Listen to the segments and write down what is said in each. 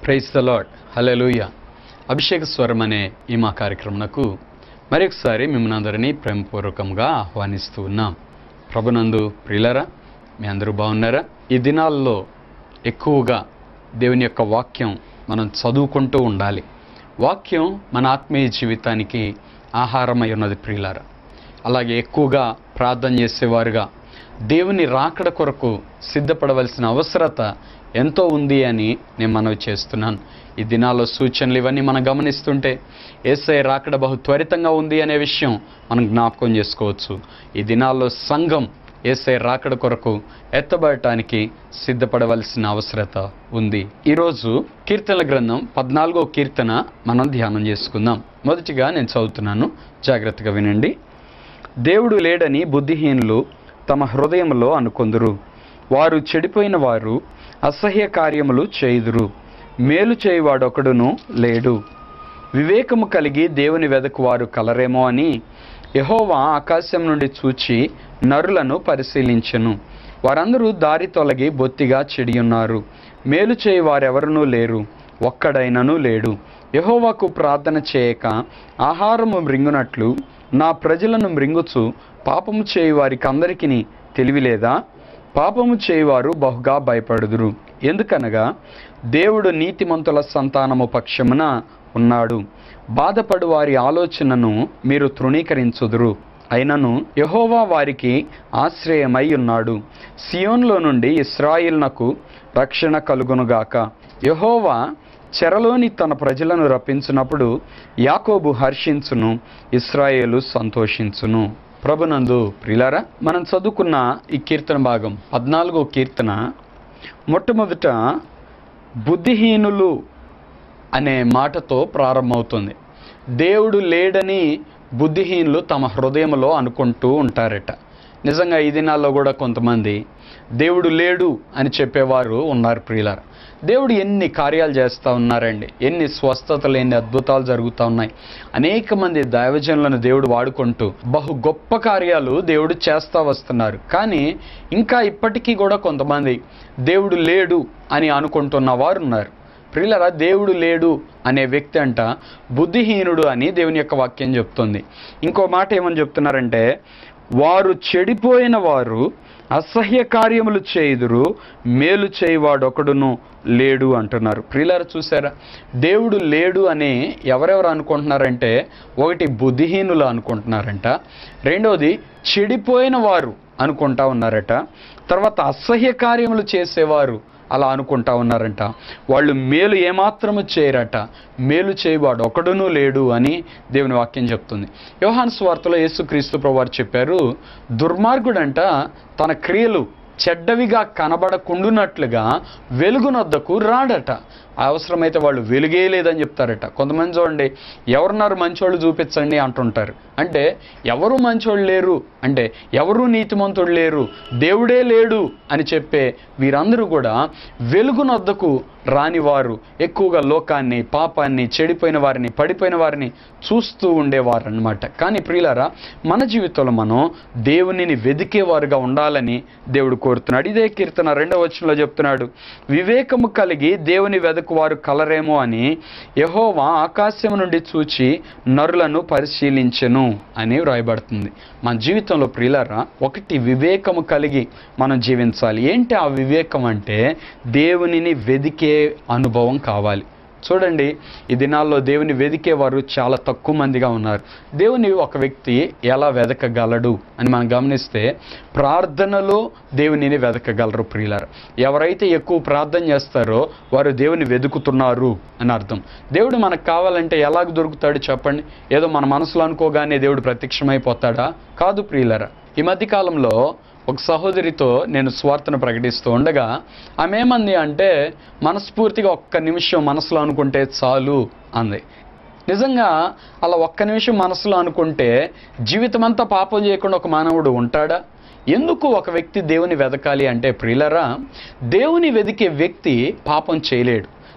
praise the lord హల్లెలూయ అభిషేక స్వరం అనే ఈ మా కార్యక్రమంకు మరొకసారి మిమ్మల్ని అందరినీ ప్రేమపూర్వకంగా ఆహ్వానిస్తూ ఉన్నాం ప్రభునందు ప్రియులరా మీ అందరూ బాగున్నారా ఈ దినాల్లో ఎక్కువగా దేవుని యొక్క వాక్యం మనం చదువుకుంటూ ఉండాలి వాక్యం మన ఆత్మీయ జీవితానికి ఆహారమై ఉన్నది ప్రియులారా అలాగే ఎక్కువగా ప్రార్థన చేసేవారుగా దేవుని రాకడ కొరకు సిద్ధపడవలసిన అవసరత ఎంతో ఉంది అని నేను మనవి చేస్తున్నాను ఈ దినాల్లో సూచనలు ఇవన్నీ మనం గమనిస్తుంటే ఏసఐ రాకడ బహు త్వరితంగా ఉంది అనే విషయం మనం జ్ఞాపకం చేసుకోవచ్చు ఈ దినాల్లో సంఘం ఏసఐ రాకడ కొరకు ఎత్తబడటానికి సిద్ధపడవలసిన అవసరత ఉంది ఈరోజు కీర్తనల గ్రంథం పద్నాలుగో కీర్తన మనం ధ్యానం చేసుకుందాం మొదటిగా నేను చదువుతున్నాను జాగ్రత్తగా వినండి దేవుడు లేడని బుద్ధిహీనులు తమ హృదయంలో అనుకొందురు వారు చెడిపోయిన వారు అసహ్య కార్యములు చేయుదురు మేలు చేయువాడొకడును లేడు వివేకము కలిగి దేవుని వెదకు వారు కలరేమో అని యహోవా ఆకాశం నుండి చూచి నరులను పరిశీలించెను వారందరూ దారి తొలగి బొత్తిగా చెడియున్నారు మేలు చేయి వారెవరునూ లేరు ఒక్కడైనను లేడు యహోవాకు ప్రార్థన చేయక ఆహారము మృంగునట్లు నా ప్రజలను మృంగుచు పాపము చేయి వారికి అందరికీ తెలివి లేదా పాపము చేయువారు బహుగా భయపడుదురు ఎందుకనగా దేవుడు నీతిమంతుల సంతానము పక్షమున ఉన్నాడు బాధపడు వారి ఆలోచనను మీరు తృణీకరించుదురు అయినను యహోవా వారికి ఆశ్రయమై ఉన్నాడు సియోన్లో నుండి ఇస్రాయిల్నకు రక్షణ కలుగునుగాక యహోవా చెరలోని తన ప్రజలను రప్పించినప్పుడు యాకోబు హర్షించును ఇస్రాయేలు సంతోషించును ప్రభునందు ప్రిలారా మనం చదువుకున్న ఈ కీర్తన భాగం పద్నాలుగో కీర్తన మొట్టమొదట బుద్ధిహీనులు అనే మాటతో ప్రారంభమవుతుంది దేవుడు లేడని బుద్ధిహీనులు తమ హృదయంలో అనుకుంటూ ఉంటారట నిజంగా ఈ దినాల్లో కూడా కొంతమంది దేవుడు లేడు అని చెప్పేవారు ఉన్నారు ప్రియులారా దేవుడు ఎన్ని కార్యాలు చేస్తూ ఉన్నారండి ఎన్ని స్వస్థతలు ఎన్ని అద్భుతాలు జరుగుతూ ఉన్నాయి అనేక మంది దైవజనులను దేవుడు వాడుకుంటూ బహు గొప్ప కార్యాలు దేవుడు చేస్తూ వస్తున్నారు కానీ ఇంకా ఇప్పటికీ కూడా కొంతమంది దేవుడు లేడు అని అనుకుంటున్న వారు ఉన్నారు ప్రియులరా దేవుడు లేడు అనే వ్యక్తి అంట బుద్ధిహీనుడు అని దేవుని యొక్క వాక్యం చెప్తుంది ఇంకో మాట ఏమని చెప్తున్నారంటే వారు చెడిపోయిన వారు అసహ్య కార్యములు చేయుదురు మేలు చేయువాడొకడును లేడు అంటున్నారు ప్రియులారు చూసారా దేవుడు లేడు అని ఎవరెవరు అనుకుంటున్నారంటే ఒకటి బుద్ధిహీనులు అనుకుంటున్నారంట రెండోది చెడిపోయిన వారు అనుకుంటా ఉన్నారట తర్వాత అసహ్య కార్యములు చేసేవారు అలా అనుకుంటా ఉన్నారంట వాళ్ళు మేలు ఏమాత్రము చేయరట మేలు చేయవాడు ఒకడునూ లేడు అని దేవుని వాక్యం చెప్తుంది యోహాను స్వార్తలో యేసుక్రీస్తు ప్రభువారు చెప్పారు దుర్మార్గుడంట తన క్రియలు చెడ్డవిగా కనబడకుండునట్లుగా వెలుగునొద్దకు రాడట అవసరమైతే వాళ్ళు వెలుగే లేదని చెప్తారట కొంతమంది చూడండి ఎవరున్నారు మంచోళ్ళు చూపించండి అంటుంటారు అంటే ఎవరు మంచోళ్ళు లేరు అంటే ఎవరు నీతిమంతుడు లేరు దేవుడే లేడు అని చెప్పే వీరందరూ కూడా వెలుగునొద్దకు రానివారు ఎక్కువగా లోకాన్ని పాపాన్ని చెడిపోయిన వారిని పడిపోయిన వారిని చూస్తూ ఉండేవారు అనమాట కానీ ప్రియులారా మన జీవితంలో మనం దేవునిని వెదికేవారుగా ఉండాలని దేవుడు కోరుతున్నాడు ఇదే కీర్తన రెండవ వచనంలో చెప్తున్నాడు వివేకము కలిగి దేవుని వెదకు వారు కలరేమో అని యహోవా ఆకాశం నుండి చూచి నరులను పరిశీలించెను అని వ్రాయబడుతుంది మన జీవితంలో ప్రియులారా ఒకటి వివేకము కలిగి మనం జీవించాలి ఏంటి ఆ వివేకం అంటే దేవునిని వెదికే అనుభవం కావాలి చూడండి ఈ దినాల్లో దేవుని వెదికేవారు చాలా తక్కువ మందిగా ఉన్నారు దేవుని ఒక వ్యక్తి ఎలా వెదకగలడు అని మనం గమనిస్తే ప్రార్థనలో దేవునిని వెదకగలరు ప్రియులారు ఎవరైతే ఎక్కువ ప్రార్థన చేస్తారో వారు దేవుని వెతుకుతున్నారు అని అర్థం దేవుడు మనకు కావాలంటే ఎలాగ దొరుకుతాడు చెప్పండి ఏదో మన మనసులో అనుకోగానే దేవుడు ప్రత్యక్షమైపోతాడా కాదు ప్రియులరా ఈ మధ్య కాలంలో ఒక సహోదరితో నేను స్వార్థను ప్రకటిస్తూ ఉండగా ఆమె ఏమంది అంటే మనస్ఫూర్తిగా ఒక్క నిమిషం మనసులో అనుకుంటే చాలు అంది నిజంగా అలా ఒక్క నిమిషం మనసులో అనుకుంటే జీవితం అంతా పాపం చేయకుండా ఒక మానవుడు ఉంటాడా ఎందుకు ఒక వ్యక్తి దేవుని వెదకాలి అంటే ప్రియులరా దేవుని వెదికే వ్యక్తి పాపం చేయలేడు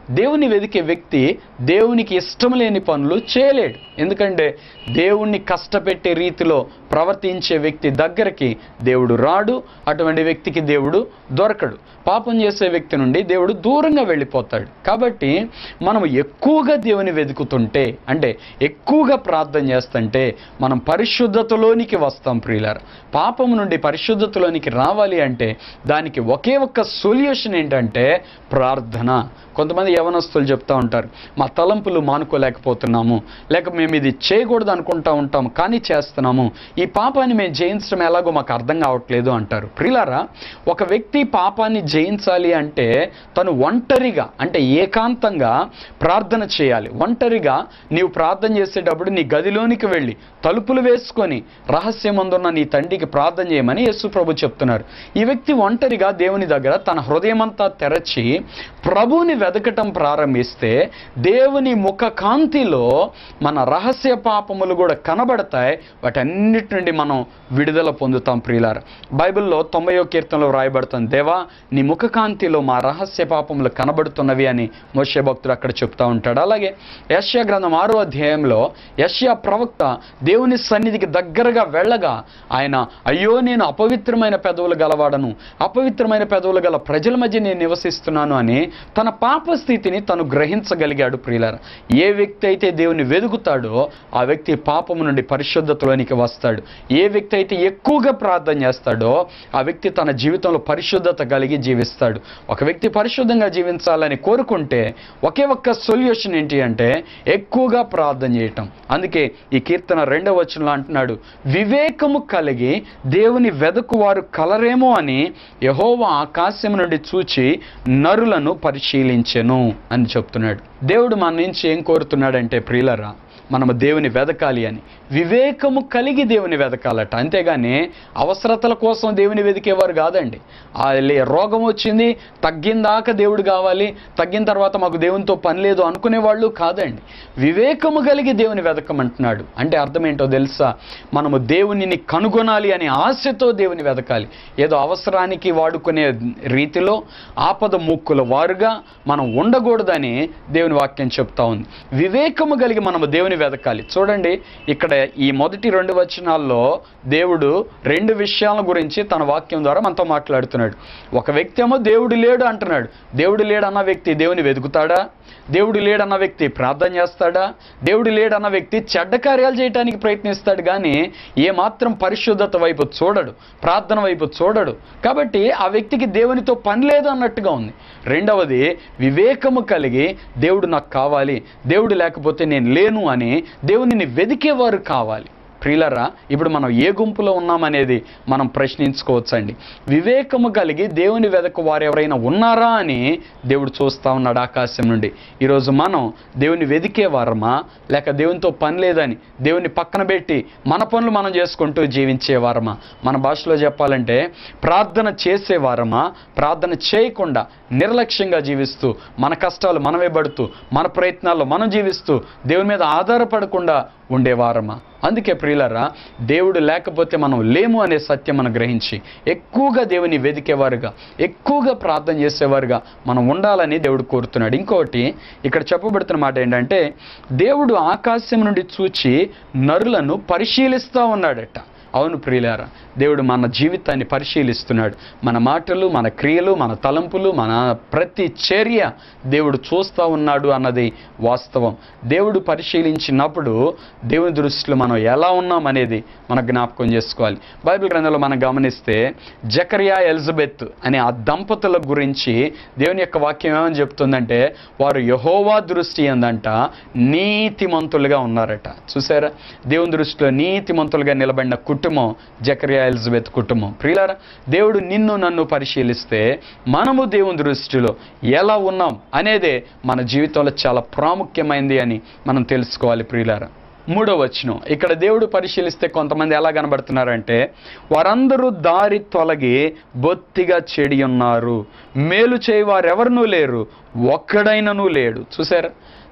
దేవుని వెదికే వ్యక్తి దేవునికి ఇష్టం లేని పనులు చేయలేడు ఎందుకంటే దేవుణ్ణి కష్టపెట్టే రీతిలో ప్రవర్తించే వ్యక్తి దగ్గరికి దేవుడు రాడు అటువంటి వ్యక్తికి దేవుడు దొరకడు పాపం చేసే వ్యక్తి నుండి దేవుడు దూరంగా వెళ్ళిపోతాడు కాబట్టి మనం ఎక్కువగా దేవుని వెతుకుతుంటే అంటే ఎక్కువగా ప్రార్థన చేస్తుంటే మనం పరిశుద్ధతలోనికి వస్తాం ప్రియులారు పాపం నుండి పరిశుద్ధతలోనికి రావాలి అంటే దానికి ఒకే ఒక్క సొల్యూషన్ ఏంటంటే ప్రార్థన కొంతమంది యవనస్తులు చెప్తా ఉంటారు మా తలంపులు మానుకోలేకపోతున్నాము లేక మేము ఇది చేయకూడదు అనుకుంటా ఉంటాము కానీ చేస్తున్నాము ఈ పాపాన్ని మేము జయించడం ఎలాగో మాకు అర్థం కావట్లేదు అంటారు ప్రిలారా ఒక వ్యక్తి పాపాన్ని జయించాలి అంటే తను ఒంటరిగా అంటే ఏకాంతంగా ప్రార్థన చేయాలి ఒంటరిగా నీవు ప్రార్థన చేసేటప్పుడు నీ గదిలోనికి వెళ్ళి తలుపులు వేసుకొని రహస్యమందున్న నీ తండ్రికి ప్రార్థన చేయమని యేసు ప్రభు చెప్తున్నారు ఈ వ్యక్తి ఒంటరిగా దేవుని దగ్గర తన హృదయమంతా తెరచి ప్రభువుని వెదకటం ప్రారంభిస్తే దేవుని ముఖ కాంతిలో మన రహస్య పాపములు కూడా కనబడతాయి వాటన్నిటి నుండి మనం విడుదల పొందుతాం ప్రియులార బైబిల్లో తొంభయో కీర్తనలో రాయబడుతుంది దేవా నీ ముఖ కాంతిలో మా రహస్య పాపములు కనబడుతున్నవి అని మోషే భక్తుడు అక్కడ చెప్తా ఉంటాడు అలాగే యశ్యా గ్రంథం ఆరో అధ్యాయంలో యశ్యా ప్రవక్త దేవుని సన్నిధికి దగ్గరగా వెళ్ళగా ఆయన అయ్యో నేను అపవిత్రమైన పెదవులు గలవాడను అపవిత్రమైన పెదవులు గల ప్రజల మధ్య నేను నివసిస్తున్నాను అని తన పాప స్థితిని తను గ్రహించగలిగాడు ప్రియులార ఏ వ్యక్తి అయితే దేవుని వెదుగుతాడో ఆ వ్యక్తి పాపము నుండి పరిశుద్ధతలోనికి వస్తాడు ఏ వ్యక్తి అయితే ఎక్కువగా ప్రార్థన చేస్తాడో ఆ వ్యక్తి తన జీవితంలో పరిశుద్ధత కలిగి జీవిస్తాడు ఒక వ్యక్తి పరిశుద్ధంగా జీవించాలని కోరుకుంటే ఒకే ఒక్క సొల్యూషన్ ఏంటి అంటే ఎక్కువగా ప్రార్థన చేయటం అందుకే ఈ కీర్తన రెండవ వచనంలో అంటున్నాడు వివేకము కలిగి దేవుని వెదకు వారు కలరేమో అని యహోవా ఆకాశం నుండి చూచి నరులను పరిశీలించెను అని చెప్తున్నాడు దేవుడు మన నుంచి ఏం కోరుతున్నాడంటే ప్రియులరా మనము దేవుని వెదకాలి అని వివేకము కలిగి దేవుని వెదకాలట అంతేగాని అవసరతల కోసం దేవుని వెదికేవారు కాదండి ఆ లే- రోగం వచ్చింది తగ్గిందాక దేవుడు కావాలి తగ్గిన తర్వాత మాకు దేవునితో పని లేదు అనుకునే వాళ్ళు కాదండి వివేకము కలిగి దేవుని వెదకమంటున్నాడు అంటే అర్థం ఏంటో తెలుసా మనము దేవునిని కనుగొనాలి అనే ఆశతో దేవుని వెదకాలి ఏదో అవసరానికి వాడుకునే రీతిలో ఆపద ముక్కుల వారుగా మనం ఉండకూడదని దేవుని వాక్యం చెప్తా ఉంది వివేకము కలిగి మనము దేవుని వెదకాలి చూడండి ఇక్కడ ఈ మొదటి రెండు వచనాల్లో దేవుడు రెండు విషయాల గురించి తన వాక్యం ద్వారా మనతో మాట్లాడుతున్నాడు ఒక వ్యక్తి ఏమో దేవుడు లేడు అంటున్నాడు దేవుడు లేడు అన్న వ్యక్తి దేవుని వెతుకుతాడా దేవుడు లేడన్న వ్యక్తి ప్రార్థన చేస్తాడా దేవుడు లేడన్న వ్యక్తి చెడ్డ కార్యాలు చేయడానికి ప్రయత్నిస్తాడు కానీ ఏమాత్రం పరిశుద్ధత వైపు చూడడు ప్రార్థన వైపు చూడడు కాబట్టి ఆ వ్యక్తికి దేవునితో పని లేదు అన్నట్టుగా ఉంది రెండవది వివేకము కలిగి దేవుడు నాకు కావాలి దేవుడు లేకపోతే నేను లేను అని దేవునిని వెదికేవారు కావాలి ప్రియులరా ఇప్పుడు మనం ఏ గుంపులో ఉన్నామనేది మనం ప్రశ్నించుకోవచ్చండి వివేకము కలిగి దేవుని వెదకు వారు ఎవరైనా ఉన్నారా అని దేవుడు చూస్తా ఉన్నాడు ఆకాశం నుండి ఈరోజు మనం దేవుని వెదికే వారమా లేక దేవునితో పని లేదని దేవుని పక్కన పెట్టి మన పనులు మనం చేసుకుంటూ జీవించే వారమా మన భాషలో చెప్పాలంటే ప్రార్థన చేసే వారమా ప్రార్థన చేయకుండా నిర్లక్ష్యంగా జీవిస్తూ మన కష్టాలు మనమే పడుతూ మన ప్రయత్నాల్లో మనం జీవిస్తూ దేవుని మీద ఆధారపడకుండా ఉండేవారమా అందుకే ప్రియులరా దేవుడు లేకపోతే మనం లేము అనే సత్యం మనం గ్రహించి ఎక్కువగా దేవుని వెదికేవారుగా ఎక్కువగా ప్రార్థన చేసేవారుగా మనం ఉండాలని దేవుడు కోరుతున్నాడు ఇంకోటి ఇక్కడ చెప్పబడుతున్న మాట ఏంటంటే దేవుడు ఆకాశం నుండి చూచి నరులను పరిశీలిస్తూ ఉన్నాడట అవును ప్రియులారా దేవుడు మన జీవితాన్ని పరిశీలిస్తున్నాడు మన మాటలు మన క్రియలు మన తలంపులు మన ప్రతి చర్య దేవుడు చూస్తూ ఉన్నాడు అన్నది వాస్తవం దేవుడు పరిశీలించినప్పుడు దేవుని దృష్టిలో మనం ఎలా ఉన్నాం అనేది మనం జ్ఞాపకం చేసుకోవాలి బైబిల్ గ్రంథంలో మనం గమనిస్తే జకరియా ఎలిజబెత్ అనే ఆ దంపతుల గురించి దేవుని యొక్క వాక్యం ఏమని చెప్తుందంటే వారు యహోవా దృష్టి ఏందంట నీతిమంతులుగా ఉన్నారట చూసారా దేవుని దృష్టిలో నీతిమంతులుగా నిలబడిన కుటుంబం జకరియా ఎలిజబెత్ కుటుంబం ప్రియులారా దేవుడు నిన్ను నన్ను పరిశీలిస్తే మనము దేవుని దృష్టిలో ఎలా ఉన్నాం అనేదే మన జీవితంలో చాలా ప్రాముఖ్యమైనది అని మనం తెలుసుకోవాలి ప్రియులారా మూడో వచనం ఇక్కడ దేవుడు పరిశీలిస్తే కొంతమంది ఎలా కనబడుతున్నారంటే వారందరూ దారి తొలగి బొత్తిగా చెడి ఉన్నారు మేలు చేయవారెవరనూ లేరు ఒక్కడైనను లేడు చూసారా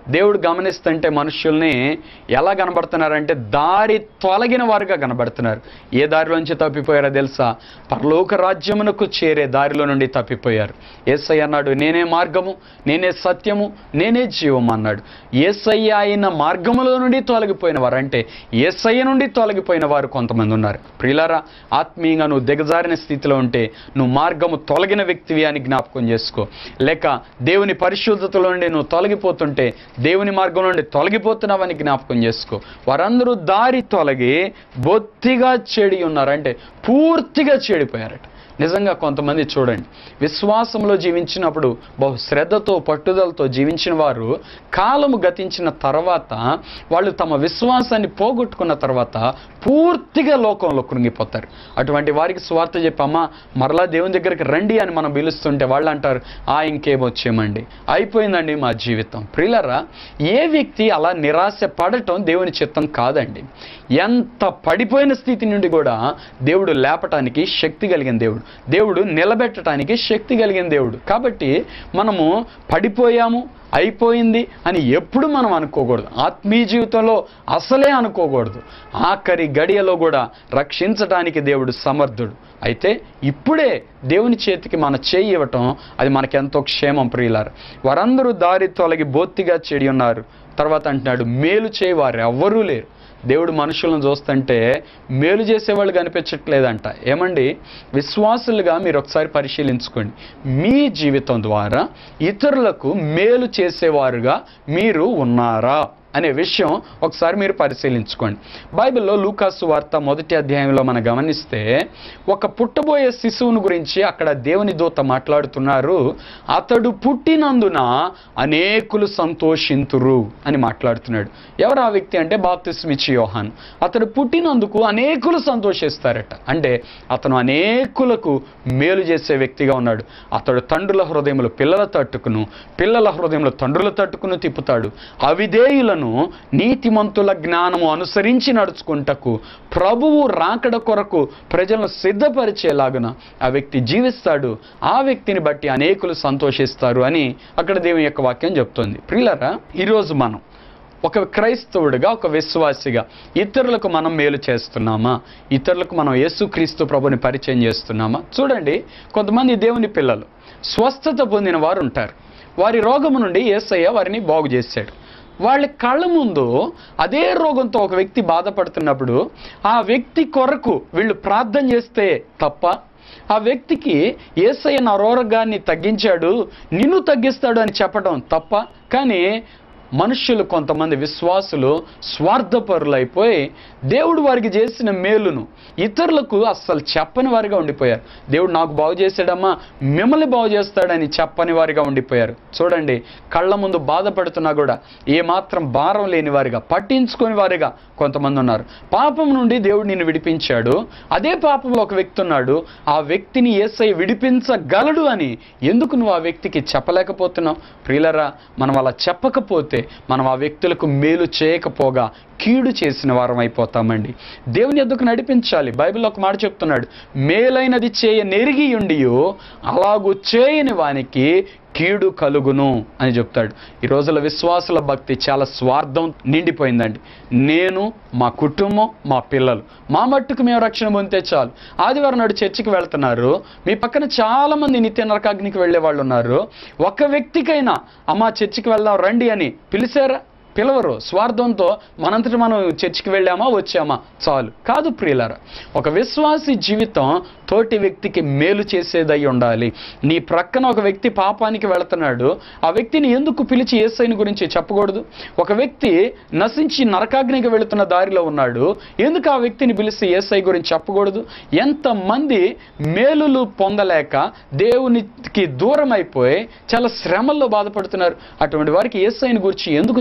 దేవుడు గమనిస్తుంటే మనుషుల్ని ఎలా కనబడుతున్నారంటే దారి తొలగిన వారుగా కనబడుతున్నారు ఏ దారిలోంచి తప్పిపోయారో తెలుసా పరలోక రాజ్యమునకు చేరే దారిలో నుండి తప్పిపోయారు ఏసై అన్నాడు నేనే మార్గము నేనే సత్యము నేనే జీవం అన్నాడు ఏసై అయిన మార్గములో నుండి తొలగిపోయిన వారు అంటే ఏసయ్య నుండి తొలగిపోయిన వారు కొంతమంది ఉన్నారు ప్రియులారా ఆత్మీయంగా నువ్వు దిగజారిన స్థితిలో ఉంటే నువ్వు మార్గము తొలగిన వ్యక్తివి అని జ్ఞాపకం చేసుకో లేక దేవుని పరిశుద్ధతలో నుండి నువ్వు తొలగిపోతుంటే దేవుని మార్గం నుండి తొలగిపోతున్నావని జ్ఞాపకం చేసుకో వారందరూ దారి తొలగి బొత్తిగా చెడి ఉన్నారు అంటే పూర్తిగా చెడిపోయారట నిజంగా కొంతమంది చూడండి విశ్వాసంలో జీవించినప్పుడు బహు శ్రద్ధతో పట్టుదలతో జీవించిన వారు కాలము గతించిన తర్వాత వాళ్ళు తమ విశ్వాసాన్ని పోగొట్టుకున్న తర్వాత పూర్తిగా లోకంలో కృంగిపోతారు అటువంటి వారికి స్వార్థ చెప్పమ్మా మరలా దేవుని దగ్గరికి రండి అని మనం పిలుస్తుంటే వాళ్ళు అంటారు ఆ ఇంకేమొచ్చేమండి అయిపోయిందండి మా జీవితం ప్రియులరా ఏ వ్యక్తి అలా నిరాశ పడటం దేవుని చిత్తం కాదండి ఎంత పడిపోయిన స్థితి నుండి కూడా దేవుడు లేపటానికి శక్తి కలిగిన దేవుడు దేవుడు నిలబెట్టడానికి శక్తి కలిగిన దేవుడు కాబట్టి మనము పడిపోయాము అయిపోయింది అని ఎప్పుడు మనం అనుకోకూడదు ఆత్మీయ జీవితంలో అసలే అనుకోకూడదు ఆఖరి గడియలో కూడా రక్షించటానికి దేవుడు సమర్థుడు అయితే ఇప్పుడే దేవుని చేతికి మన చేయి ఇవ్వటం అది మనకెంతో క్షేమం ప్రియులారు వారందరూ దారి తొలగి బొత్తిగా చెడి ఉన్నారు తర్వాత అంటున్నాడు మేలు చేయవారు ఎవ్వరూ లేరు దేవుడు మనుషులను చూస్తుంటే మేలు చేసేవాళ్ళు కనిపించట్లేదంట ఏమండి విశ్వాసులుగా మీరు ఒకసారి పరిశీలించుకోండి మీ జీవితం ద్వారా ఇతరులకు మేలు చేసేవారుగా మీరు ఉన్నారా అనే విషయం ఒకసారి మీరు పరిశీలించుకోండి బైబిల్లో లూకాసు వార్త మొదటి అధ్యాయంలో మనం గమనిస్తే ఒక పుట్టబోయే శిశువుని గురించి అక్కడ దేవుని దూత మాట్లాడుతున్నారు అతడు పుట్టినందున అనేకులు సంతోషింతురు అని మాట్లాడుతున్నాడు ఎవరు ఆ వ్యక్తి అంటే బాప్తిస్మిచ్చి యోహాన్ అతడు పుట్టినందుకు అనేకులు సంతోషిస్తారట అంటే అతను అనేకులకు మేలు చేసే వ్యక్తిగా ఉన్నాడు అతడు తండ్రుల హృదయములు పిల్లల తట్టుకును పిల్లల హృదయములు తండ్రుల తట్టుకును తిప్పుతాడు అవిధేయులను నీతిమంతుల జ్ఞానము అనుసరించి నడుచుకుంటకు ప్రభువు రాకడ కొరకు ప్రజలను సిద్ధపరిచేలాగున ఆ వ్యక్తి జీవిస్తాడు ఆ వ్యక్తిని బట్టి అనేకులు సంతోషిస్తారు అని అక్కడ దేవుని యొక్క వాక్యం చెప్తుంది ప్రియులరా ఈరోజు మనం ఒక క్రైస్తవుడిగా ఒక విశ్వాసిగా ఇతరులకు మనం మేలు చేస్తున్నామా ఇతరులకు మనం యేసుక్రీస్తు ప్రభుని పరిచయం చేస్తున్నామా చూడండి కొంతమంది దేవుని పిల్లలు స్వస్థత పొందిన వారు ఉంటారు వారి రోగము నుండి యేసయ్య వారిని బాగు చేశాడు వాళ్ళ కళ్ళ ముందు అదే రోగంతో ఒక వ్యక్తి బాధపడుతున్నప్పుడు ఆ వ్యక్తి కొరకు వీళ్ళు ప్రార్థన చేస్తే తప్ప ఆ వ్యక్తికి ఏసయ్య నా రోగాన్ని తగ్గించాడు నిన్ను తగ్గిస్తాడు అని చెప్పడం తప్ప కానీ మనుష్యులు కొంతమంది విశ్వాసులు స్వార్థపరులైపోయి దేవుడు వారికి చేసిన మేలును ఇతరులకు అస్సలు చెప్పని వారిగా ఉండిపోయారు దేవుడు నాకు బాగు చేశాడమ్మా మిమ్మల్ని బాగు చేస్తాడని చెప్పని వారిగా ఉండిపోయారు చూడండి కళ్ళ ముందు బాధపడుతున్నా కూడా ఏమాత్రం భారం లేని వారిగా పట్టించుకొని వారిగా కొంతమంది ఉన్నారు పాపం నుండి దేవుడు నిన్ను విడిపించాడు అదే పాపంలో ఒక వ్యక్తి ఉన్నాడు ఆ వ్యక్తిని ఏసై విడిపించగలడు అని ఎందుకు నువ్వు ఆ వ్యక్తికి చెప్పలేకపోతున్నావు ప్రియులరా మనం అలా చెప్పకపోతే మనం ఆ వ్యక్తులకు మేలు చేయకపోగా కీడు చేసిన వారం అయిపోతామండి దేవుని ఎద్దుకు నడిపించాలి బైబిల్ ఒక మాట చెప్తున్నాడు మేలైనది చేయ నెరిగి ఉండియో అలాగూ చేయని వానికి కీడు కలుగును అని చెప్తాడు ఈ రోజుల విశ్వాసుల భక్తి చాలా స్వార్థం నిండిపోయిందండి నేను మా కుటుంబం మా పిల్లలు మా మట్టుకు మేము రక్షణ పొందితే చాలు ఆదివారం నాడు చర్చికి వెళ్తున్నారు మీ పక్కన చాలా మంది నిత్య నరకాగ్నికి వెళ్ళే వాళ్ళు ఉన్నారు ఒక వ్యక్తికైనా అమ్మా చర్చికి వెళ్దాం రండి అని పిలిచారా పిలవరు స్వార్థంతో మనంతటి మనం చర్చికి వెళ్ళామా వచ్చామా చాలు కాదు ప్రియులారా ఒక విశ్వాసి జీవితం తోటి వ్యక్తికి మేలు చేసేదై ఉండాలి నీ ప్రక్కన ఒక వ్యక్తి పాపానికి వెళుతున్నాడు ఆ వ్యక్తిని ఎందుకు పిలిచి ఏసైని గురించి చెప్పకూడదు ఒక వ్యక్తి నశించి నరకాగ్నికి వెళుతున్న దారిలో ఉన్నాడు ఎందుకు ఆ వ్యక్తిని పిలిచి ఏసై గురించి చెప్పకూడదు ఎంతమంది మేలులు పొందలేక దేవునికి దూరం అయిపోయి చాలా శ్రమల్లో బాధపడుతున్నారు అటువంటి వారికి ఏసైని గురించి ఎందుకు చెప్పకూడదు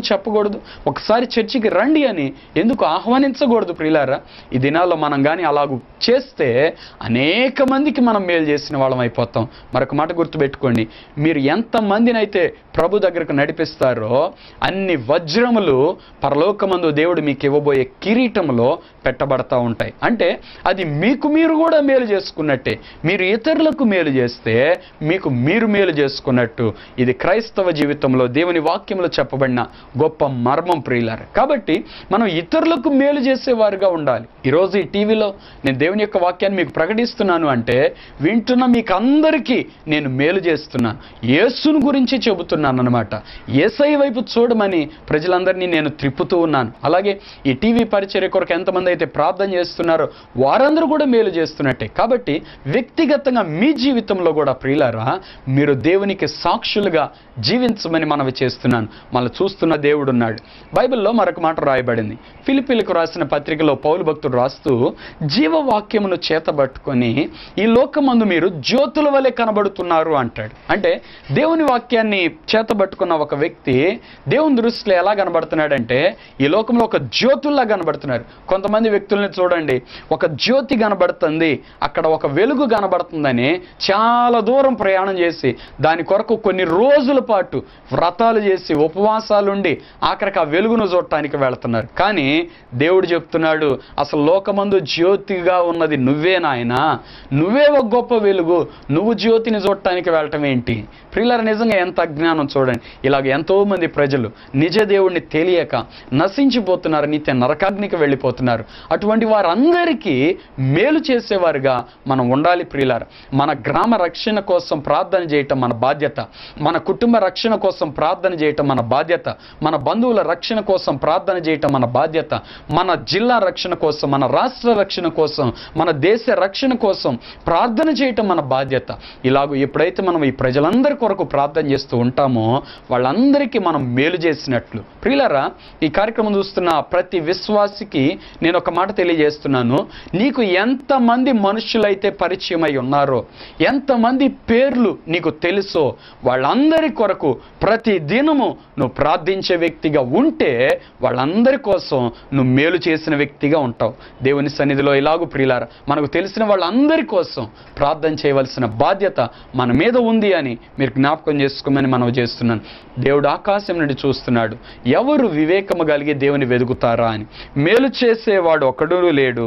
చేయకూడదు ఒకసారి చర్చికి రండి అని ఎందుకు ఆహ్వానించకూడదు ప్రియులారా ఈ దినాల్లో మనం కానీ అలాగూ చేస్తే అనేక మందికి మనం మేలు చేసిన వాళ్ళం అయిపోతాం మరొక మాట గుర్తుపెట్టుకోండి మీరు ఎంతమందినైతే ప్రభు దగ్గరకు నడిపిస్తారో అన్ని వజ్రములు పరలోకమందు దేవుడు మీకు ఇవ్వబోయే కిరీటంలో పెట్టబడతా ఉంటాయి అంటే అది మీకు మీరు కూడా మేలు చేసుకున్నట్టే మీరు ఇతరులకు మేలు చేస్తే మీకు మీరు మేలు చేసుకున్నట్టు ఇది క్రైస్తవ జీవితంలో దేవుని వాక్యంలో చెప్పబడిన గొప్ప మర్మం ప్రియులారు కాబట్టి మనం ఇతరులకు మేలు చేసేవారుగా ఉండాలి ఈరోజు ఈ టీవీలో నేను దేవుని యొక్క వాక్యాన్ని మీకు ప్రకటిస్తున్నాను అంటే వింటున్న మీకు అందరికీ నేను మేలు చేస్తున్నాను యేసును గురించి చెబుతున్నాను అనమాట ఏసై వైపు చూడమని ప్రజలందరినీ నేను త్రిప్పుతూ ఉన్నాను అలాగే ఈ టీవీ పరిచర్య కొరకు ఎంతమంది అయితే ప్రార్థన చేస్తున్నారో వారందరూ కూడా మేలు చేస్తున్నట్టే కాబట్టి వ్యక్తిగతంగా మీ జీవితంలో కూడా ప్రియులారా మీరు దేవునికి సాక్షులుగా జీవించమని మనవి చేస్తున్నాను మళ్ళీ చూస్తున్న దేవుడు ఉన్నాడు బైబిల్లో మరొక మాట రాయబడింది ఫిలిపిలకు రాసిన పత్రికలో పౌలు భక్తుడు రాస్తూ జీవవాక్యమును చేతబట్టుకొని ఈ లోకమందు మీరు జ్యోతుల వలె కనబడుతున్నారు అంటాడు అంటే దేవుని వాక్యాన్ని చేతబట్టుకున్న ఒక వ్యక్తి దేవుని దృష్టిలో ఎలా కనబడుతున్నాడంటే ఈ లోకంలో ఒక జ్యోతుల్లా కనబడుతున్నారు కొంతమంది వ్యక్తుల్ని చూడండి ఒక జ్యోతి కనబడుతుంది అక్కడ ఒక వెలుగు కనబడుతుందని చాలా దూరం ప్రయాణం చేసి దాని కొరకు కొన్ని రోజుల పాటు వ్రతాలు చేసి ఉపవాసాలుండి ఆఖరికి ఆ వెలుగును చూడటానికి వెళుతున్నారు కానీ దేవుడు చెప్తున్నాడు అసలు లోకమందు జ్యోతిగా ఉన్నది నువ్వే నాయనా నువ్వే ఒక గొప్ప వెలుగు నువ్వు జ్యోతిని చూడటానికి వెళ్ళటం ఏంటి ప్రియులార నిజంగా ఎంత అజ్ఞానం చూడండి ఇలాగ ఎంతో మంది ప్రజలు నిజ దేవుణ్ణి తెలియక నశించిపోతున్నారు నిత్య నరకాగ్నికి వెళ్ళిపోతున్నారు అటువంటి వారందరికీ మేలు చేసేవారుగా మనం ఉండాలి ప్రియులార మన గ్రామ రక్షణ కోసం ప్రార్థన చేయటం మన బాధ్యత మన కుటుంబ రక్షణ కోసం ప్రార్థన చేయటం మన బాధ్యత మన బంధువుల రక్షణ కోసం ప్రార్థన చేయటం మన బాధ్యత మన జిల్లా రక్షణ కోసం మన రాష్ట్ర రక్షణ కోసం మన దేశ రక్షణ కోసం ప్రార్థన చేయటం మన బాధ్యత ఇలాగూ ఎప్పుడైతే మనం ఈ ప్రజలందరి కొరకు ప్రార్థన చేస్తూ ఉంటామో వాళ్ళందరికీ మనం మేలు చేసినట్లు ప్రియులారా ఈ కార్యక్రమం చూస్తున్న ప్రతి విశ్వాసికి నేను ఒక మాట తెలియజేస్తున్నాను నీకు ఎంతమంది మనుషులైతే పరిచయం అయి ఉన్నారో ఎంతమంది పేర్లు నీకు తెలుసో వాళ్ళందరి కొరకు ప్రతి దినము నువ్వు ప్రార్థించే వ్యక్తిగా ఉంటే వాళ్ళందరి కోసం నువ్వు మేలు చేసిన వ్యక్తిగా ఉంటావు దేవుని సన్నిధిలో ఇలాగూ ప్రియులారా మనకు తెలిసిన వాళ్ళందరి కోసం ప్రార్థన చేయవలసిన బాధ్యత మన మీద ఉంది అని మీరు జ్ఞాపకం చేసుకోమని మనం చేస్తున్నాను దేవుడు ఆకాశం నుండి చూస్తున్నాడు ఎవరు వివేకము కలిగి దేవుని వెతుకుతారా అని మేలు చేసేవాడు ఒకడు లేడు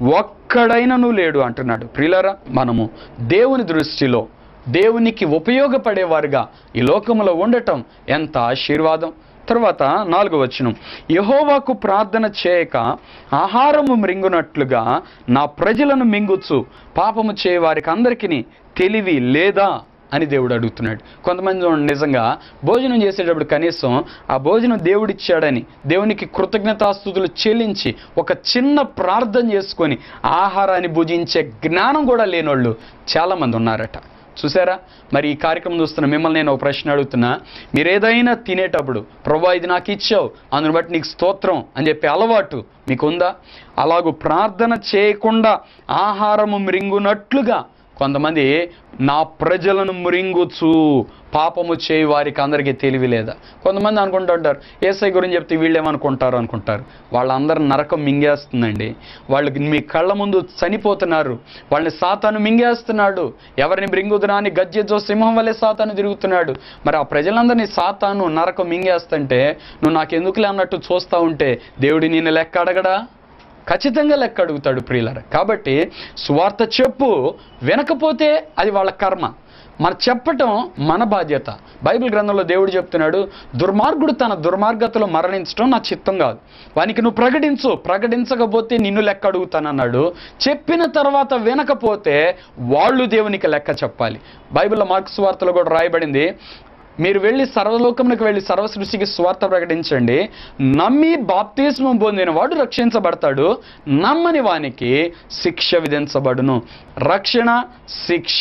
ఒక్కడైనను లేడు అంటున్నాడు ప్రియులారా మనము దేవుని దృష్టిలో దేవునికి ఉపయోగపడేవారుగా ఈ లోకములో ఉండటం ఎంత ఆశీర్వాదం తర్వాత నాలుగో వచనం యహోవాకు ప్రార్థన చేయక ఆహారము మృంగునట్లుగా నా ప్రజలను మింగుచు పాపము చేయ వారికి అందరికీ తెలివి లేదా అని దేవుడు అడుగుతున్నాడు కొంతమంది చూడండి నిజంగా భోజనం చేసేటప్పుడు కనీసం ఆ భోజనం దేవుడిచ్చాడని దేవునికి కృతజ్ఞతాస్థుతులు చెల్లించి ఒక చిన్న ప్రార్థన చేసుకొని ఆహారాన్ని భుజించే జ్ఞానం కూడా లేనోళ్ళు చాలామంది ఉన్నారట చూసారా మరి ఈ కార్యక్రమం చూస్తున్న మిమ్మల్ని నేను ఒక ప్రశ్న అడుగుతున్నా మీరు ఏదైనా తినేటప్పుడు ప్రభా ఇది నాకు ఇచ్చావు అందుని బట్టి నీకు స్తోత్రం అని చెప్పే అలవాటు మీకుందా అలాగూ ప్రార్థన చేయకుండా ఆహారము మృంగునట్లుగా కొంతమంది నా ప్రజలను మురింగుచు పాపము చేయి వారికి అందరికీ తెలివి లేదా కొంతమంది అనుకుంటుంటారు ఏసై గురించి చెప్తే వీళ్ళేమనుకుంటారు అనుకుంటారు వాళ్ళందరూ నరకం మింగేస్తుందండి వాళ్ళకి మీ కళ్ళ ముందు చనిపోతున్నారు వాళ్ళని సాతాను మింగేస్తున్నాడు ఎవరిని మృంగుదునా అని గజ్జెజో సింహం వల్లే సాతాను తిరుగుతున్నాడు మరి ఆ ప్రజలందరినీ సాతాను నరకం మింగేస్తుంటే నువ్వు నాకెందుకులే అన్నట్టు చూస్తూ ఉంటే దేవుడి నేను లెక్క అడగడా ఖచ్చితంగా లెక్క అడుగుతాడు ప్రియులర కాబట్టి స్వార్థ చెప్పు వినకపోతే అది వాళ్ళ కర్మ మన చెప్పటం మన బాధ్యత బైబిల్ గ్రంథంలో దేవుడు చెప్తున్నాడు దుర్మార్గుడు తన దుర్మార్గతలో మరణించడం నా చిత్తం కాదు వానికి నువ్వు ప్రకటించు ప్రకటించకపోతే నిన్ను లెక్క అడుగుతానన్నాడు చెప్పిన తర్వాత వినకపోతే వాళ్ళు దేవునికి లెక్క చెప్పాలి బైబిల్లో మార్క్స్ వార్తలో కూడా రాయబడింది మీరు వెళ్ళి సర్వలోకమునికి వెళ్ళి సర్వ సృష్టికి స్వార్థ ప్రకటించండి నమ్మి బాప్తిస్మం పొందిన వాడు రక్షించబడతాడు నమ్మని వానికి శిక్ష విధించబడును రక్షణ శిక్ష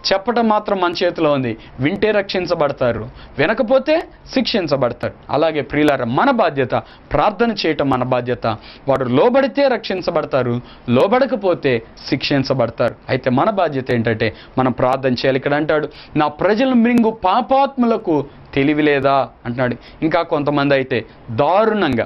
చెప్పటం మాత్రం మన చేతిలో ఉంది వింటే రక్షించబడతారు వినకపోతే శిక్షించబడతారు అలాగే ప్రియులార మన బాధ్యత ప్రార్థన చేయటం మన బాధ్యత వారు లోబడితే రక్షించబడతారు లోబడకపోతే శిక్షించబడతారు అయితే మన బాధ్యత ఏంటంటే మనం ప్రార్థన చేయాలి ఇక్కడ అంటాడు నా ప్రజలు మృంగు పాపాత్ములకు తెలివి లేదా అంటున్నాడు ఇంకా కొంతమంది అయితే దారుణంగా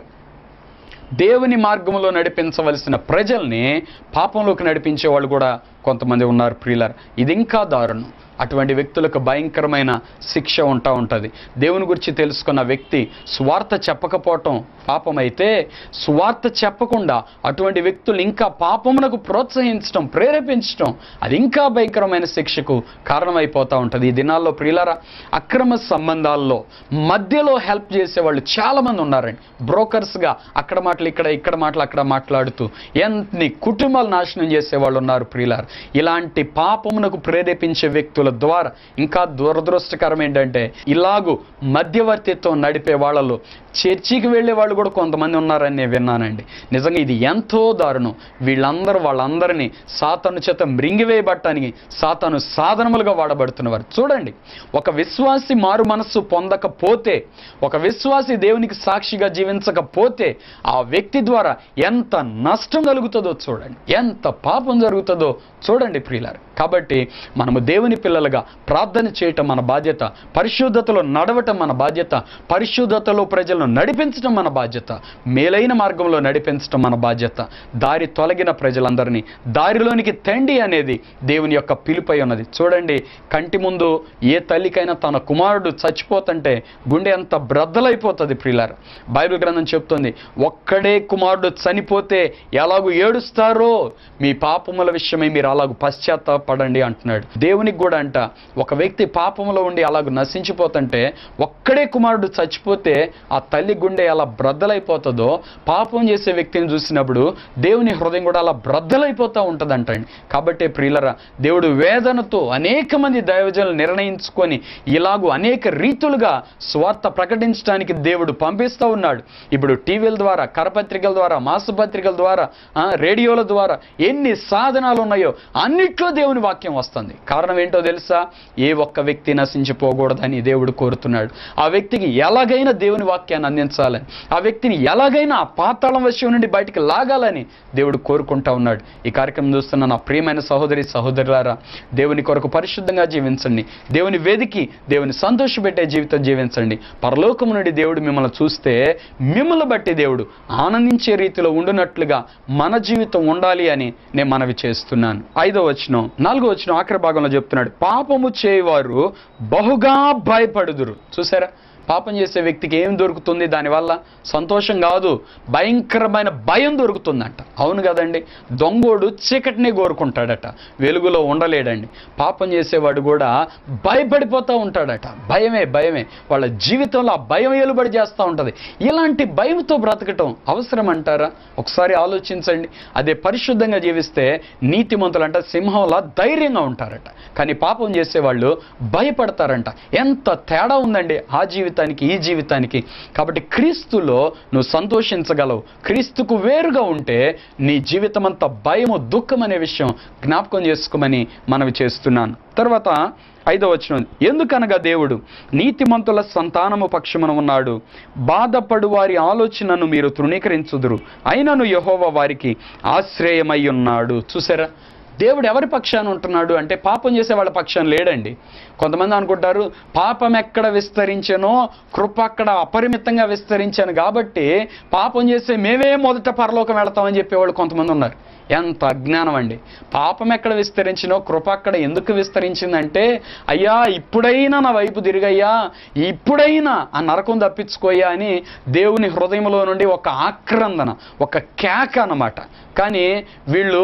దేవుని మార్గంలో నడిపించవలసిన ప్రజల్ని పాపంలోకి నడిపించే వాళ్ళు కూడా కొంతమంది ఉన్నారు ప్రియులర్ ఇది ఇంకా దారుణం అటువంటి వ్యక్తులకు భయంకరమైన శిక్ష ఉంటా ఉంటుంది దేవుని గురించి తెలుసుకున్న వ్యక్తి స్వార్థ చెప్పకపోవటం పాపమైతే స్వార్థ చెప్పకుండా అటువంటి వ్యక్తులు ఇంకా పాపమునకు ప్రోత్సహించడం ప్రేరేపించడం అది ఇంకా భయంకరమైన శిక్షకు కారణమైపోతూ ఉంటుంది ఈ దినాల్లో ప్రియులరా అక్రమ సంబంధాల్లో మధ్యలో హెల్ప్ చేసే వాళ్ళు చాలామంది ఉన్నారండి బ్రోకర్స్గా అక్కడ మాటలు ఇక్కడ ఇక్కడ మాటలు అక్కడ మాట్లాడుతూ ఎన్ని కుటుంబాలు నాశనం చేసే వాళ్ళు ఉన్నారు ప్రియులార్ ఇలాంటి పాపమునకు ప్రేరేపించే వ్యక్తుల ద్వారా ఇంకా దురదృష్టకరం ఏంటంటే ఇలాగూ మధ్యవర్తిత్వం నడిపే వాళ్ళలో చర్చికి వెళ్ళే వాళ్ళు కూడా కొంతమంది ఉన్నారని నేను విన్నానండి నిజంగా ఇది ఎంతో దారుణం వీళ్ళందరూ వాళ్ళందరినీ సాతాను చేత మృంగివేయబట్టడానికి సాతాను సాధనములుగా వాడబడుతున్నవారు చూడండి ఒక విశ్వాసి మారు మనస్సు పొందకపోతే ఒక విశ్వాసి దేవునికి సాక్షిగా జీవించకపోతే ఆ వ్యక్తి ద్వారా ఎంత నష్టం కలుగుతుందో చూడండి ఎంత పాపం జరుగుతుందో చూడండి ప్రియులారు కాబట్టి మనము దేవుని పిల్లలుగా ప్రార్థన చేయటం మన బాధ్యత పరిశుద్ధతలో నడవటం మన బాధ్యత పరిశుద్ధతలో ప్రజలను నడిపించటం మన బాధ్యత మేలైన మార్గంలో నడిపించటం మన బాధ్యత దారి తొలగిన ప్రజలందరినీ దారిలోనికి తెండి అనేది దేవుని యొక్క పిలుపై ఉన్నది చూడండి కంటి ముందు ఏ తల్లికైనా తన కుమారుడు చచ్చిపోతుంటే గుండె ఎంత బ్రద్దలైపోతుంది ప్రియులార బైబిల్ గ్రంథం చెప్తుంది ఒక్కడే కుమారుడు చనిపోతే ఎలాగూ ఏడుస్తారో మీ పాపముల విషయమై మీరు అలాగూ పశ్చాత్తాపడండి అంటున్నాడు దేవునికి కూడా అంట ఒక వ్యక్తి పాపములో ఉండి అలాగూ నశించిపోతుంటే ఒక్కడే కుమారుడు చచ్చిపోతే ఆ తల్లి గుండె ఎలా బ్రద్దలైపోతుందో పాపం చేసే వ్యక్తిని చూసినప్పుడు దేవుని హృదయం కూడా అలా బ్రద్దలైపోతూ ఉంటుందంటండి కాబట్టి ప్రియులరా దేవుడు వేదనతో అనేక మంది దైవజనులు నిర్ణయించుకొని ఇలాగూ అనేక రీతులుగా స్వార్థ ప్రకటించడానికి దేవుడు పంపిస్తూ ఉన్నాడు ఇప్పుడు టీవీల ద్వారా కరపత్రికల ద్వారా మాసపత్రికల ద్వారా ఆ, రేడియోల ద్వారా ఎన్ని సాధనాలు ఉన్నాయో అన్నిట్లో దేవుని వాక్యం వస్తుంది కారణం ఏంటో తెలుసా ఏ ఒక్క వ్యక్తి నశించిపోకూడదని దేవుడు కోరుతున్నాడు ఆ వ్యక్తికి ఎలాగైనా దేవుని వాక్యాన్ని అందించాలని ఆ వ్యక్తిని ఎలాగైనా ఆ పాతాళం విషయం నుండి బయటికి లాగాలని దేవుడు కోరుకుంటా ఉన్నాడు ఈ కార్యక్రమం చూస్తున్న నా ప్రియమైన సహోదరి సహోదరులారా దేవుని కొరకు పరిశుద్ధంగా జీవించండి దేవుని వేదికి దేవుని సంతోషపెట్టే జీవితం జీవించండి పరలోకము నుండి దేవుడు మిమ్మల్ని చూస్తే మిమ్మల్ని బట్టి దేవుడు ఆనందించే రీతిలో ఉండునట్లుగా మన జీవితం ఉండాలి అని నేను మనవి చేస్తున్నాను ఐదో వచనం నాలుగో వచనం ఆఖరి భాగంలో చెప్తున్నాడు పాపము చేయవారు బహుగా భయపడుదురు చూసారా పాపం చేసే వ్యక్తికి ఏం దొరుకుతుంది దానివల్ల సంతోషం కాదు భయంకరమైన భయం దొరుకుతుందంట అవును కదండి దొంగోడు చీకటిని కోరుకుంటాడట వెలుగులో ఉండలేడండి పాపం చేసేవాడు కూడా భయపడిపోతూ ఉంటాడట భయమే భయమే వాళ్ళ జీవితంలో ఆ భయం ఏలుబడి చేస్తూ ఉంటుంది ఇలాంటి భయంతో బ్రతకటం అవసరం అంటారా ఒకసారి ఆలోచించండి అదే పరిశుద్ధంగా జీవిస్తే నీతిమంతులంట సింహంలా ధైర్యంగా ఉంటారట కానీ పాపం చేసేవాళ్ళు భయపడతారంట ఎంత తేడా ఉందండి ఆ జీవితానికి ఈ జీవితానికి కాబట్టి క్రీస్తులో నువ్వు సంతోషించగలవు క్రీస్తుకు వేరుగా ఉంటే నీ జీవితం అంతా భయము దుఃఖం అనే విషయం జ్ఞాపకం చేసుకోమని మనవి చేస్తున్నాను తర్వాత ఐదవ వచనం ఎందుకనగా దేవుడు నీతిమంతుల సంతానము పక్షమున ఉన్నాడు బాధపడు వారి ఆలోచనను మీరు తృణీకరించుదురు అయినను యహోవ వారికి ఆశ్రయమై ఉన్నాడు చూసారా దేవుడు ఎవరి పక్షాన ఉంటున్నాడు అంటే పాపం చేసే వాళ్ళ పక్షాన లేడండి కొంతమంది అనుకుంటారు పాపం ఎక్కడ విస్తరించానో కృప అక్కడ అపరిమితంగా విస్తరించాను కాబట్టి పాపం చేసే మేమే మొదట పరలోకం వెళతామని చెప్పేవాళ్ళు కొంతమంది ఉన్నారు ఎంత అజ్ఞానం అండి పాపం ఎక్కడ విస్తరించినో కృప అక్కడ ఎందుకు విస్తరించిందంటే అయ్యా ఇప్పుడైనా నా వైపు తిరిగయ్యా ఇప్పుడైనా ఆ నరకం తప్పించుకోయ్యా అని దేవుని హృదయంలో నుండి ఒక ఆక్రందన ఒక కేక అన్నమాట కానీ వీళ్ళు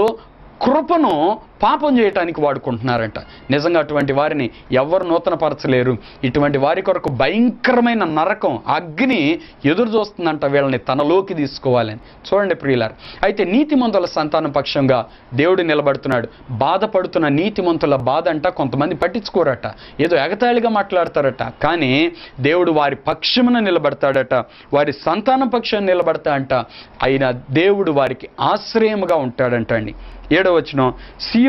కృపను పాపం చేయటానికి వాడుకుంటున్నారంట నిజంగా అటువంటి వారిని ఎవరు నూతనపరచలేరు ఇటువంటి వారి కొరకు భయంకరమైన నరకం అగ్ని ఎదురు చూస్తుందంట వీళ్ళని తనలోకి తీసుకోవాలని చూడండి ప్రియులారు అయితే నీతిమంతుల సంతానం పక్షంగా దేవుడు నిలబడుతున్నాడు బాధపడుతున్న నీతిమంతుల బాధ అంట కొంతమంది పట్టించుకోరట ఏదో ఎగతాళిగా మాట్లాడతారట కానీ దేవుడు వారి పక్షమున నిలబడతాడట వారి సంతానం పక్షాన్ని నిలబడతా అంట అయినా దేవుడు వారికి ఆశ్రయముగా ఉంటాడంట అండి ఏడవ వచనం సియోను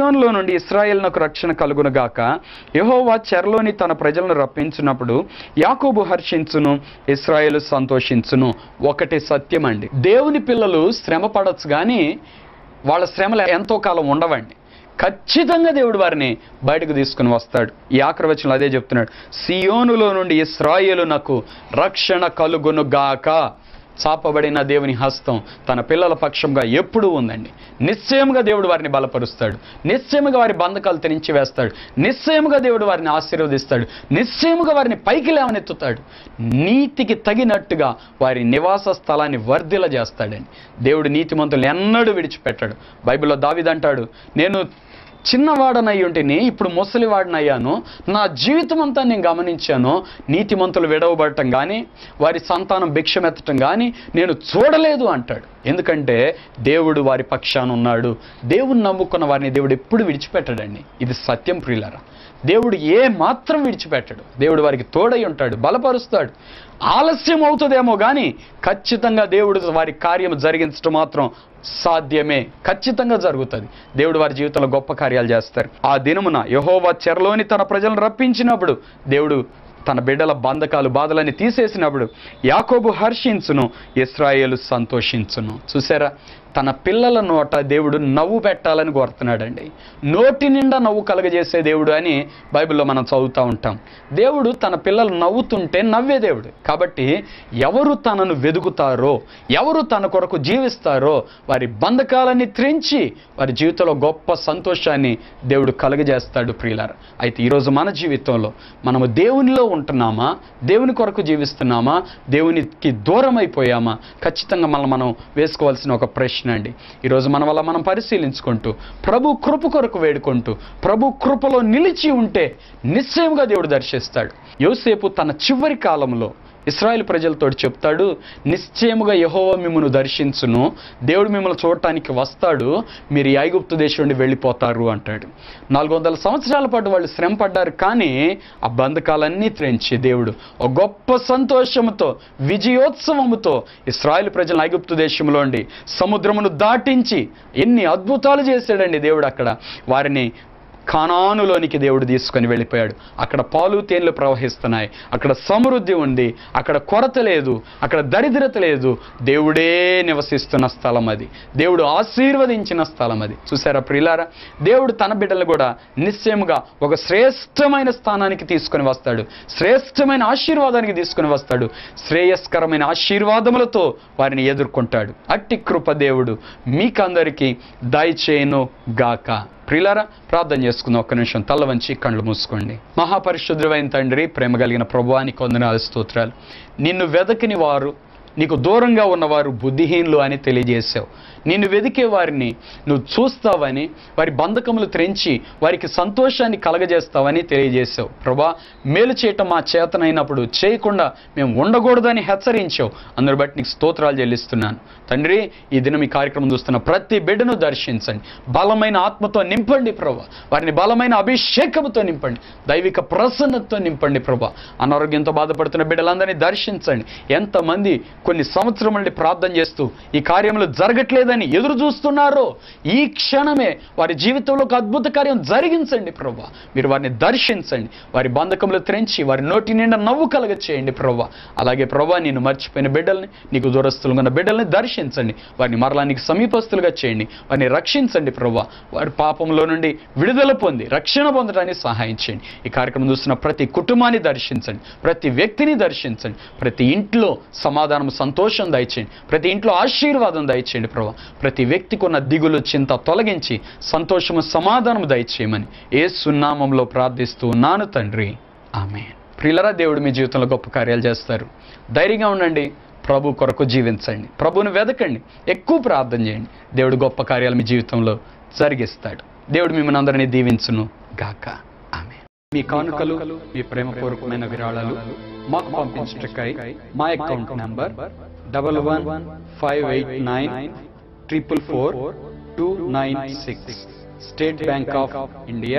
సియోన్లో నుండి ఇస్రాయేల్నకు రక్షణ కలుగునుగాక యెహోవా చెరలోని తన ప్రజలను రప్పించినప్పుడు యాకోబు హర్షించును ఇస్రాయేలు సంతోషించును ఒకటి సత్యం అండి దేవుని పిల్లలు శ్రమ పడవచ్చు కానీ వాళ్ళ శ్రమలు ఎంతో కాలం ఉండవండి ఖచ్చితంగా దేవుడు వారిని బయటకు తీసుకుని వస్తాడు ఈ ఆఖరి వచనంలో అదే చెప్తున్నాడు సియోనులో నుండి ఇస్రాయేలునకు రక్షణ కలుగును గాక చాపబడిన దేవుని హస్తం తన పిల్లల పక్షంగా ఎప్పుడూ ఉందండి నిశ్చయముగా దేవుడు వారిని బలపరుస్తాడు నిశ్చయముగా వారి బంధకాలు తెరించి వేస్తాడు నిశ్చయముగా దేవుడు వారిని ఆశీర్వదిస్తాడు నిశ్చయముగా వారిని పైకి లేవనెత్తుతాడు నీతికి తగినట్టుగా వారి నివాస స్థలాన్ని వర్ధిల చేస్తాడండి దేవుడు నీతిమంతులు ఎన్నడూ విడిచిపెట్టాడు బైబిల్లో దావిదంటాడు నేను చిన్నవాడనై ఉంటేనే ఇప్పుడు ముసలివాడనయ్యాను నా జీవితం అంతా నేను గమనించాను నీతిమంతులు విడవబడటం కానీ వారి సంతానం భిక్షమెత్తటం కానీ నేను చూడలేదు అంటాడు ఎందుకంటే దేవుడు వారి పక్షాన ఉన్నాడు దేవుని నమ్ముకున్న వారిని దేవుడు ఎప్పుడు విడిచిపెట్టడండి ఇది సత్యం ప్రియులరా దేవుడు ఏ మాత్రం విడిచిపెట్టడు దేవుడు వారికి తోడై ఉంటాడు బలపరుస్తాడు ఆలస్యం అవుతుందేమో కానీ ఖచ్చితంగా దేవుడు వారి కార్యం జరిగించడం మాత్రం సాధ్యమే ఖచ్చితంగా జరుగుతుంది దేవుడు వారి జీవితంలో గొప్ప కార్యాలు చేస్తారు ఆ దినమున యహోవా చెరలోని తన ప్రజలను రప్పించినప్పుడు దేవుడు తన బిడ్డల బంధకాలు బాధలని తీసేసినప్పుడు యాకోబు హర్షించును ఇస్రాయేలు సంతోషించును చూసారా తన పిల్లల నోట దేవుడు నవ్వు పెట్టాలని కోరుతున్నాడండి నోటి నిండా నవ్వు కలగజేసే దేవుడు అని బైబిల్లో మనం చదువుతూ ఉంటాం దేవుడు తన పిల్లలు నవ్వుతుంటే నవ్వే దేవుడు కాబట్టి ఎవరు తనను వెదుకుతారో ఎవరు తన కొరకు జీవిస్తారో వారి బంధకాలన్నీ త్రెంచి వారి జీవితంలో గొప్ప సంతోషాన్ని దేవుడు కలుగజేస్తాడు ప్రియులార అయితే ఈరోజు మన జీవితంలో మనము దేవునిలో ఉంటున్నామా దేవుని కొరకు జీవిస్తున్నామా దేవునికి దూరం అయిపోయామా ఖచ్చితంగా మనం మనం వేసుకోవాల్సిన ఒక ప్రశ్న అండి ఈరోజు మన వల్ల మనం పరిశీలించుకుంటూ ప్రభు కృప కొరకు వేడుకుంటూ ప్రభు కృపలో నిలిచి ఉంటే నిశ్చయంగా దేవుడు దర్శిస్తాడు యోసేపు తన చివరి కాలంలో ఇస్రాయేల్ ప్రజలతో చెప్తాడు నిశ్చయముగా యహోవ మిమ్మల్ని దర్శించును దేవుడు మిమ్మల్ని చూడటానికి వస్తాడు మీరు ఈ ఐగుప్తు దేశం నుండి వెళ్ళిపోతారు అంటాడు నాలుగు వందల సంవత్సరాల పాటు వాళ్ళు శ్రమ పడ్డారు కానీ ఆ బంధకాలన్నీ త్రెంచి దేవుడు ఒక గొప్ప సంతోషముతో విజయోత్సవముతో ఇస్రాయేల్ ప్రజలను ఐగుప్తు దేశంలో ఉండి సముద్రమును దాటించి ఎన్ని అద్భుతాలు చేశాడండి దేవుడు అక్కడ వారిని కానానులోనికి దేవుడు తీసుకొని వెళ్ళిపోయాడు అక్కడ పాలు తేనెలు ప్రవహిస్తున్నాయి అక్కడ సమృద్ధి ఉంది అక్కడ కొరత లేదు అక్కడ దరిద్రత లేదు దేవుడే నివసిస్తున్న స్థలం అది దేవుడు ఆశీర్వదించిన స్థలం అది చూసారా ప్రియులారా దేవుడు తన బిడ్డలు కూడా నిశ్చయముగా ఒక శ్రేష్టమైన స్థానానికి తీసుకొని వస్తాడు శ్రేష్టమైన ఆశీర్వాదానికి తీసుకొని వస్తాడు శ్రేయస్కరమైన ఆశీర్వాదములతో వారిని ఎదుర్కొంటాడు అట్టి కృప దేవుడు మీకందరికీ దయచేయను గాక ప్రిలారా ప్రార్థన చేసుకుందాం ఒక్క నిమిషం తల్ల వంచి కళ్ళు మూసుకోండి మహాపరిశుద్ధుడైన తండ్రి ప్రేమ కలిగిన ప్రభువానికి వందనాలు స్తోత్రాలు నిన్ను వెదకని వారు నీకు దూరంగా ఉన్నవారు బుద్ధిహీనులు అని తెలియజేశావు నిన్ను వెదికే వారిని నువ్వు చూస్తావని వారి బంధకములు త్రెంచి వారికి సంతోషాన్ని కలగజేస్తావని తెలియజేశావు ప్రభా మేలు చేయటం మా చేతనైనప్పుడు చేయకుండా మేము ఉండకూడదని హెచ్చరించావు అందరు బట్టి నీకు స్తోత్రాలు చెల్లిస్తున్నాను తండ్రి ఈ దినం ఈ కార్యక్రమం చూస్తున్న ప్రతి బిడ్డను దర్శించండి బలమైన ఆత్మతో నింపండి ప్రభా వారిని బలమైన అభిషేకముతో నింపండి దైవిక ప్రసన్నతతో నింపండి ప్రభా అనారోగ్యంతో బాధపడుతున్న బిడ్డలందరినీ దర్శించండి ఎంతమంది కొన్ని సంవత్సరం నుండి ప్రార్థన చేస్తూ ఈ కార్యములు జరగట్లేదని ఎదురు చూస్తున్నారో ఈ క్షణమే వారి జీవితంలో ఒక అద్భుత కార్యం జరిగించండి ప్రభా మీరు వారిని దర్శించండి వారి బంధకములు త్రెంచి వారి నోటి నిండా నవ్వు కలగ చేయండి ప్రభా అలాగే ప్రభా నేను మర్చిపోయిన బిడ్డల్ని నీకు దూరస్తులుగా ఉన్న బిడ్డల్ని దర్శించండి వారిని మరలా నీకు సమీపస్తులుగా చేయండి వారిని రక్షించండి ప్రభా వారి పాపంలో నుండి విడుదల పొంది రక్షణ పొందడానికి సహాయం చేయండి ఈ కార్యక్రమం చూస్తున్న ప్రతి కుటుంబాన్ని దర్శించండి ప్రతి వ్యక్తిని దర్శించండి ప్రతి ఇంట్లో సమాధానం సంతోషం దయచేయండి ప్రతి ఇంట్లో ఆశీర్వాదం దయచేయండి ప్రభా ప్రతి వ్యక్తికి ఉన్న దిగులు చింత తొలగించి సంతోషము సమాధానము దయచేయమని ఏ సున్నామంలో ప్రార్థిస్తూ ఉన్నాను తండ్రి ఆమె ప్రియులరా దేవుడు మీ జీవితంలో గొప్ప కార్యాలు చేస్తారు ధైర్యంగా ఉండండి ప్రభు కొరకు జీవించండి ప్రభువుని వెదకండి ఎక్కువ ప్రార్థన చేయండి దేవుడు గొప్ప కార్యాలు మీ జీవితంలో జరిగిస్తాడు దేవుడు మిమ్మల్ని అందరినీ దీవించును గాక ఆమె మీ కానుకలు మీ ప్రేమపూర్వకమైన విరాళాలు మాకు పంపించటకై మా account number double one five eight nine triple four two nine six State Bank of India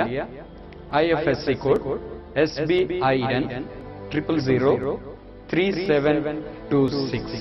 IFSC code SBIN triple zero three seven two six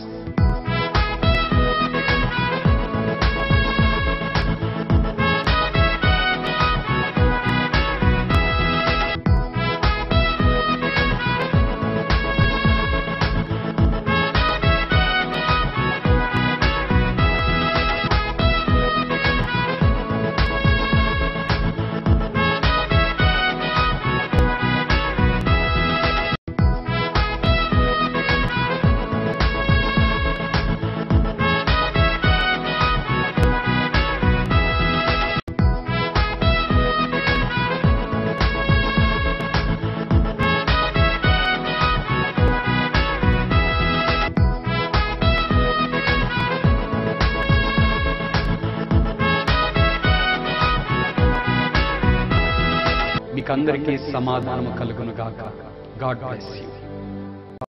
మీకందరికీ సమాధానము కలుగును గాక గాడ్ బ్లెస్ యూ